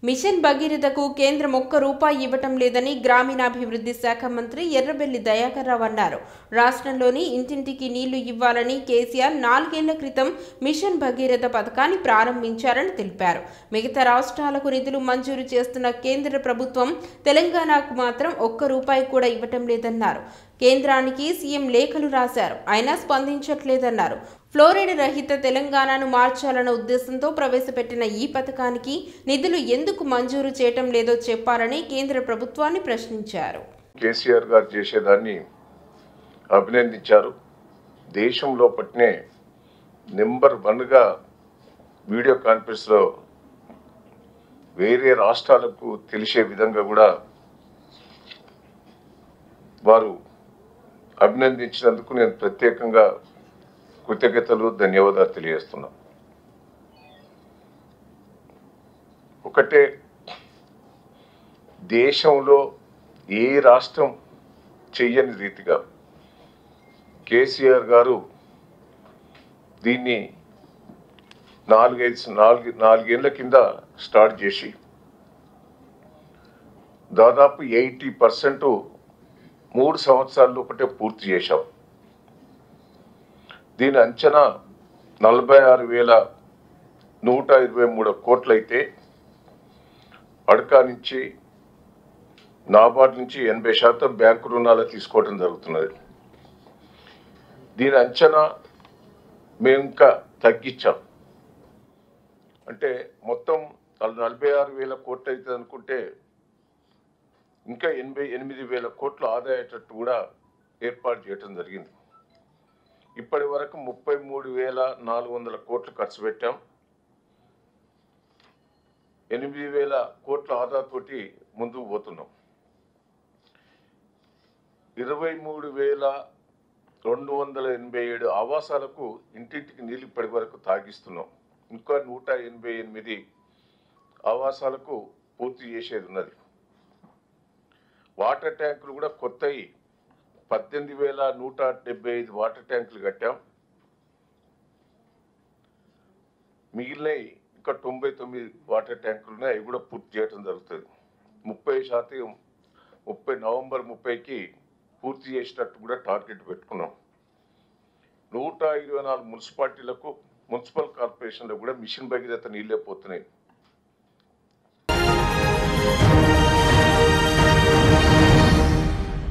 machine భగీరథకు కేంద్రం ఒక్క రూపాయి ఇవ్వటం లేదని గ్రామీణాభివృద్ధి శాఖ మంత్రి ఎర్రబెల్లి దయాకర్ రావు అన్నారు రాష్ట్రంలోని ఇంటింటికి నీళ్లు ఇవ్వాలని కేసీఆర్ నాలుగేళ్ల క్రితం మిషన్ భగీరథ పథకాన్ని ప్రారంభించారని తెలిపారు మిగతా రాష్ట్రాలకు నిధులు మంజూరు చేస్తున్న కేంద్ర ప్రభుత్వం తెలంగాణకు మాత్రం ఒక్క రూపాయి కూడా ఇవ్వటం లేదన్నారు కేంద్రానికి సీఎం లేఖలు రాశారు అయినా స్పందించట్లేదన్నారు ఫ్లోరైడ్ రహిత తెలంగాణను మార్చాలన్న ఉద్దేశంతో ప్రవేశపెట్టిన ఈ పథకానికి నిధులు ఎందుకు మంజూరు చేయటం లేదో చెప్పాలని కేంద్ర ప్రభుత్వాన్ని ప్రశ్నించారు కేసీఆర్ గారు చేసేదాన్ని అభినందించారు దేశంలో పట్టినే నెంబర్ వన్గా వీడియో కాన్ఫరెన్స్లో వేరే రాష్ట్రాలకు తెలిసే విధంగా కూడా వారు అభినందించినందుకు నేను ప్రత్యేకంగా కృతజ్ఞతలు ధన్యవాదాలు తెలియజేస్తున్నా ఒకటే దేశంలో ఏ రాష్ట్రం చెయ్యని రీతిగా కేసీఆర్ గారు దీన్ని నాలుగైదు నాలుగు నాలుగేళ్ల కింద స్టార్ట్ చేసి దాదాపు ఎయిటీ పర్సెంట్ మూడు సంవత్సరాల లోపటే పూర్తి చేశాం దీని అంచనా నలభై ఆరు వేల నూట ఇరవై మూడు కోట్లయితే అడకా నుంచి నాబార్డ్ నుంచి ఎనభై శాతం బ్యాంకు రుణాలు తీసుకోవడం జరుగుతున్నది దీని అంచనా మేము ఇంకా తగ్గించాం అంటే మొత్తం నలభై ఆరు వేల కోట్లు అవుతుంది అనుకుంటే ఇంకా ఎనభై ఎనిమిది వేల కోట్లు ఆదా అయ్యేటట్టు కూడా ఏర్పాటు చేయడం జరిగింది ఇప్పటి వరకు ముప్పై మూడు వేల నాలుగు వందల కోట్లు ఖర్చు పెట్టాం ఎనిమిది వేల కోట్ల ఆదాతోటి ముందుకు పోతున్నాం ఇరవై మూడు వేల రెండు వందల ఎనభై ఏడు ఆవాసాలకు ఇంటింటికి నీళ్ళు ఇప్పటి వరకు తాగిస్తున్నాం ఇంకా నూట ఎనభై ఎనిమిది ఆవాసాలకు పూర్తి చేసేది ఉన్నది వాటర్ ట్యాంకులు కూడా కొత్తవి పద్దెనిమిది వేల నూట డెబ్బై ఐదు వాటర్ ట్యాంకులు కట్టాం మిగిలినవి ఇంకా తొంభై తొమ్మిది వాటర్ ట్యాంకులు ఉన్నాయి అవి కూడా పూర్తి చేయడం జరుగుతుంది ముప్పై శాతం ముప్పై నవంబర్ ముప్పైకి పూర్తి చేసినట్టు కూడా టార్గెట్ పెట్టుకున్నాం నూట ఇరవై నాలుగు మున్సిపాలిటీలకు మున్సిపల్ కార్పొరేషన్లో కూడా మిషన్ భగీరథ నీళ్ళే పోతున్నాయి